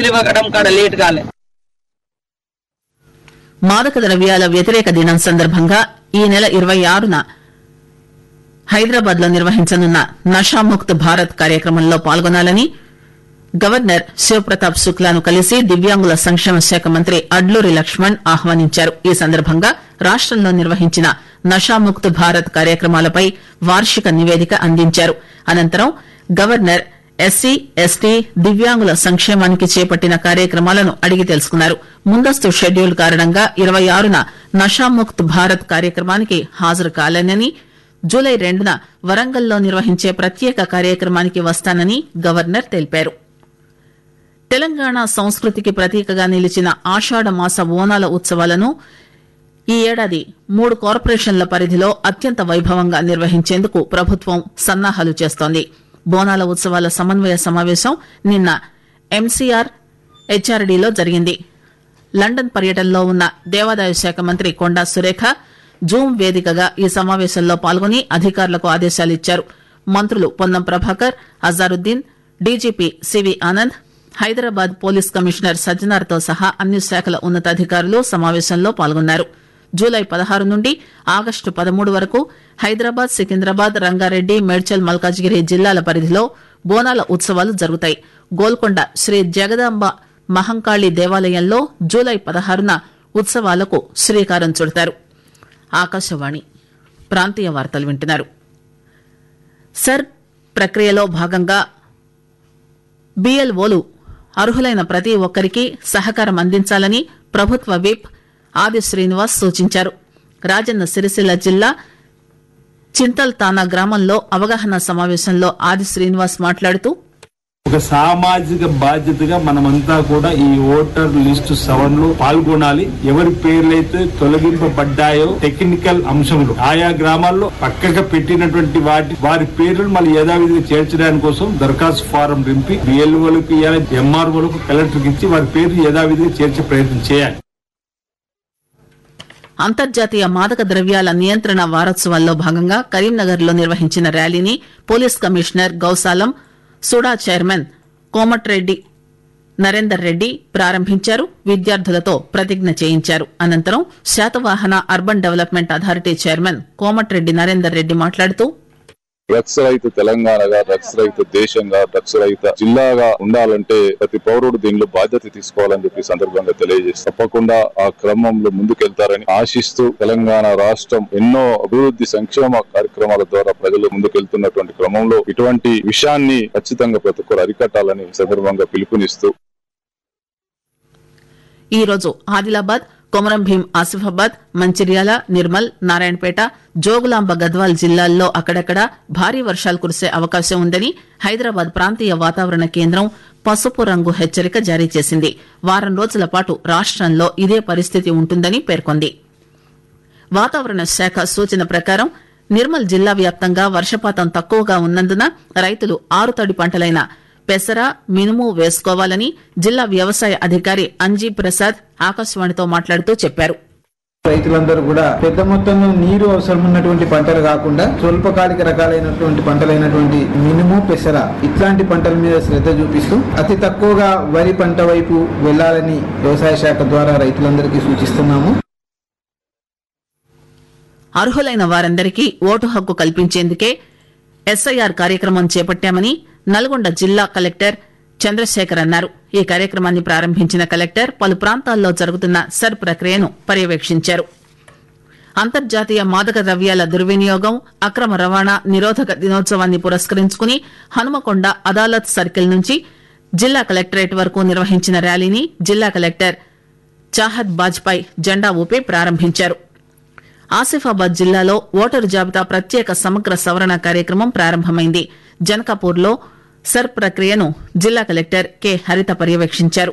bill ఇవ్వడం కాడ late కాలే మాదక ద్రవ్యాల వ్యతిరేక దినం సందర్భంగా ఈ నెల ఇరవై ఆరున హైదరాబాద్ లో నిర్వహించనున్న నషాముక్త్ భారత్ కార్యక్రమంలో పాల్గొనాలని గవర్నర్ శివప్రతాప్ శుక్లాను కలిసి దివ్యాంగుల సంక్షేమ శాఖ మంత్రి అడ్లూరి లక్ష్మణ్ ఆహ్వానించారు ఈ సందర్భంగా రాష్టంలో నిర్వహించిన నషాముక్త్ భారత్ కార్యక్రమాలపై వార్షిక నివేదిక అందించారు అనంతరం గవర్నర్ ఎస్సీ ఎస్టీ దివ్యాంగుల సంక్షేమానికి చేపట్టిన కార్యక్రమాలను అడిగి తెలుసుకున్నారు ముందస్తు షెడ్యూల్ కారణంగా ఇరవై ఆరున నషాముక్త్ భారత్ కార్యక్రమానికి హాజరు కాలేనని జూలై రెండున వరంగల్లో నిర్వహించే ప్రత్యేక కార్యక్రమానికి వస్తానని గవర్నర్ తెలిపారు తెలంగాణ సంస్కృతికి ప్రతీకగా నిలిచిన ఆషాఢ మాస ఓనాల ఉత్సవాలను ఈ ఏడాది మూడు కార్పొరేషన్ల పరిధిలో అత్యంత వైభవంగా నిర్వహించేందుకు ప్రభుత్వం సన్నాహాలు చేస్తోంది బోనాల ఉత్సవాల సమన్వయ సమావేశం నిన్న ఎంసీఆర్ హెచ్ఆర్డీలో జరిగింది లండన్ పర్యటనలో ఉన్న దేవాదాయ శాఖ మంత్రి కొండా సురేఖ జూమ్ వేదికగా ఈ సమావేశంలో పాల్గొని అధికారులకు ఆదేశాలిచ్చారు మంత్రులు Ponnam Prabhakar Azharuddin DGP C V Anand Hyderabad police commissioner సజ్జనార్తో సహా అన్ని శాఖల ఉన్నతాధికారులు సమావేశంలో పాల్గొన్నారు జూలై పదహారు నుండి ఆగస్టు పదమూడు వరకు హైదరాబాద్ సికింద్రాబాద్ రంగారెడ్డి మేడ్చల్ మల్కాజ్గిరి జిల్లాల పరిధిలో బోనాల ఉత్సవాలు జరుగుతాయి గోల్కొండ శ్రీ జగదాంబ మహంకాళి దేవాలయంలో జూలై పదహారున ఉత్సవాలకు శ్రీకారం చుడతారు ఆకాశవాణి ప్రాంతీయ వార్తలు వింటున్నారు సర్ ప్రక్రియలో భాగంగా బిఎల్ఓలు అర్హులైన ప్రతి ఒక్కరికి సహకారం అందించాలని ప్రభుత్వ విప్ ఆది శ్రీనివాస్ సూచించారు రాజన్న సిరిసిల్ల జిల్లా చింతల్ తానా గ్రామంలో అవగాహన సమావేశంలో ఆది శ్రీనివాస్ మాట్లాడుతూ ఒక సామాజిక బాధ్యతగా మనమంతా కూడా ఈ ఓటర్ లిస్టు సవరణలో పాల్గొనాలి ఎవరి పేర్లైతే తొలగింపబడ్డాయో టెక్నికల్ అంశంలో ఆయా గ్రామాల్లో పక్కగా పెట్టినటువంటి వాటి వారి పేర్లను మళ్ళీ యథావిధిగా చేర్చడానికి కోసం దరఖాస్తు ఫారం నింపి బిఎల్ఓలకు ఇవ్వాలి ఎంఆర్ఓలకు కలెక్టర్కి ఇచ్చి వారి పేర్లు యథావిధిగా చేర్చే ప్రయత్నం చేయాలి అంతర్జాతీయ మాదక ద్రవ్యాల నియంత్రణ వారోత్సవాల్లో భాగంగా కరీంనగర్ లో నిర్వహించిన ర్యాలీని police commissioner Gausalam SUDA chairman Komatireddy Narender Reddy ప్రారంభించారు విద్యార్థులతో ప్రతిజ్ఞ చేయించారు అనంతరం Shatavahana urban development authority chairman Komatireddy Narender Reddy మాట్లాడుతూ డ్రగ్స్ రహిత తెలంగాణగా డ్రగ్స్ రహిత దేశంగా డ్రగ్స్ రహిత జిల్లాగా ఉండాలంటే ప్రతి పౌరుడు దీనిలో బాధ్యత తీసుకోవాలని చెప్పి ఈ సందర్భంగా తెలియజేస్తారు తప్పకుండా ఆ క్రమంలో ముందుకెళ్తారని ఆశిస్తూ తెలంగాణ రాష్ట్రం ఎన్నో అభివృద్ధి సంక్షేమ కార్యక్రమాల ద్వారా ప్రజలు ముందుకెళ్తున్నటువంటి క్రమంలో ఇటువంటి విషయాన్ని ఖచ్చితంగా ప్రతి ఒక్కరు అరికట్టాలని ఈ సందర్భంగా పిలుపునిస్తూ ఈ రోజు ఆదిలాబాద్ కొమరం భీం ఆసిఫాబాద్ మంచిర్యాల నిర్మల్ నారాయణపేట జోగులాంబ గద్వాల్ జిల్లాల్లో అక్కడక్కడ భారీ వర్షాలు కురిసే అవకాశం ఉందని హైదరాబాద్ ప్రాంతీయ వాతావరణ కేంద్రం పసుపు రంగు హెచ్చరిక జారీ చేసింది వారం రోజుల పాటు రాష్టంలో ఇదే పరిస్థితి ఉంటుందని పేర్కొంది వాతావరణ శాఖ సూచన ప్రకారం నిర్మల్ జిల్లా వ్యాప్తంగా వర్షపాతం తక్కువగా ఉన్నందున రైతులు ఆరుతడి పంటలైన పెసర మినుము వేసుకోవాలని జిల్లా వ్యవసాయ అధికారి అంజీ ప్రసాద్ ఆకాశవాణితో మాట్లాడుతూ చెప్పారు రైతులందరూ కూడా పెద్ద మొత్తంలో నీరు అవసరం ఉన్నటువంటి పంటలు కాకుండా స్వల్పకాలిక రకాలైనటువంటి పంటలైనటువంటి మినుము పెసర ఇట్లాంటి పంటల మీద శ్రద్ధ చూపిస్తూ అతి తక్కువగా వరి పంట వైపు వెళ్లాలని వ్యవసాయ శాఖ ద్వారా రైతులందరికీ సూచిస్తున్నాము అర్హులైన వారందరికీ ఓటు హక్కు కల్పించేందుకే ఎస్ఐఆర్ కార్యక్రమం చేపట్టామని నల్గొండ జిల్లా కలెక్టర్ చంద్రశేఖర్ అన్నారు ఈ కార్యక్రమాన్ని ప్రారంభించిన కలెక్టర్ పలు ప్రాంతాల్లో జరుగుతున్న సర్ ప్రక్రియను పర్యవేక్షించారు అంతర్జాతీయ మాదక ద్రవ్యాల దుర్వినియోగం అక్రమ రవాణా నిరోధక దినోత్సవాన్ని పురస్కరించుకుని హనుమకొండ అదాలత్ సర్కిల్ నుంచి జిల్లా కలెక్టరేట్ వరకు నిర్వహించిన ర్యాలీని జిల్లా కలెక్టర్ చాహద్ బాజ్పాయ్ జెండా ఊపి ప్రారంభించారు ఆసిఫాబాద్ జిల్లాలో ఓటరు జాబితా ప్రత్యేక సమగ్ర సవరణ కార్యక్రమం ప్రారంభమైంది జనకాపూర్లో సర్ ప్రక్రియను జిల్లా కలెక్టర్ కె హరిత పర్యవేక్షించారు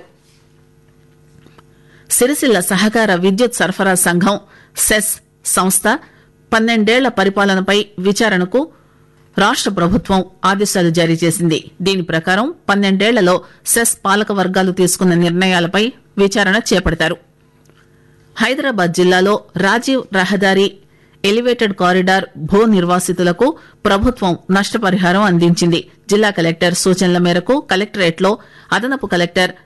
సిరిసిల్ల సహకార విద్యుత్ సరఫరా సంఘం సెస్ సంస్థ పన్నెండేళ్ల పరిపాలనపై విచారణకు రాష్ట ప్రభుత్వం ఆదేశాలు జారీ చేసింది దీని ప్రకారం పన్నెండేళ్లలో సెస్ పాలక వర్గాలు తీసుకున్న నిర్ణయాలపై విచారణ చేపడతారు హైదరాబాద్ జిల్లాలో రాజీవ్ రహదారి ఎలివేటెడ్ కారిడార్ భూ నిర్వాసితులకు ప్రభుత్వం నష్టపరిహారం అందించింది జిల్లా కలెక్టర్ సూచనల మేరకు కలెక్టరేట్ లో అదనపు కలెక్టర్